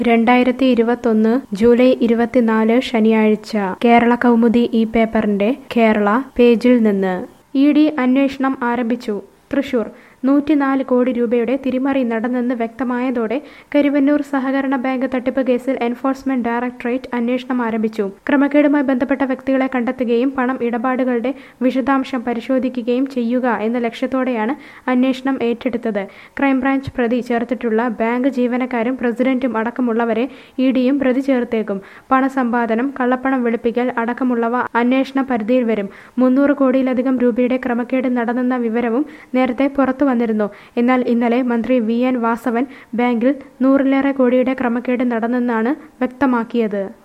രണ്ടായിരത്തി ഇരുപത്തൊന്ന് ജൂലൈ ഇരുപത്തിനാല് ശനിയാഴ്ച കേരള കൗമുദി ഈ പേപ്പറിന്റെ കേരള പേജിൽ നിന്ന് ഇ ഡി അന്വേഷണം ആരംഭിച്ചു തൃശൂർ നൂറ്റിനാല് കോടി രൂപയുടെ തിരിമറി നടന്നെന്ന് വ്യക്തമായതോടെ കരുവന്നൂർ സഹകരണ ബാങ്ക് തട്ടിപ്പ് കേസിൽ എൻഫോഴ്സ്മെന്റ് ഡയറക്ടറേറ്റ് അന്വേഷണം ആരംഭിച്ചു ക്രമക്കേടുമായി ബന്ധപ്പെട്ട വ്യക്തികളെ കണ്ടെത്തുകയും പണം ഇടപാടുകളുടെ വിശദാംശം പരിശോധിക്കുകയും ചെയ്യുക എന്ന ലക്ഷ്യത്തോടെയാണ് അന്വേഷണം ഏറ്റെടുത്തത് ക്രൈംബ്രാഞ്ച് പ്രതി ചേർത്തിട്ടുള്ള ബാങ്ക് ജീവനക്കാരും പ്രസിഡന്റും അടക്കമുള്ളവരെ ഇ ഡിയും പ്രതി ചേർത്തേക്കും പണസമ്പാദനം കള്ളപ്പണം വെളുപ്പിക്കൽ അടക്കമുള്ളവ അന്വേഷണ പരിധിയിൽ വരും മുന്നൂറ് കോടിയിലധികം രൂപയുടെ ക്രമക്കേട് നടന്നെന്ന വിവരവും നേരത്തെ പുറത്തു വന്നിരുന്നു എന്നാൽ ഇന്നലെ മന്ത്രി വി എൻ വാസവൻ ബാങ്കിൽ നൂറിലേറെ കോടിയുടെ ക്രമക്കേട് നടന്നെന്നാണ് വ്യക്തമാക്കിയത്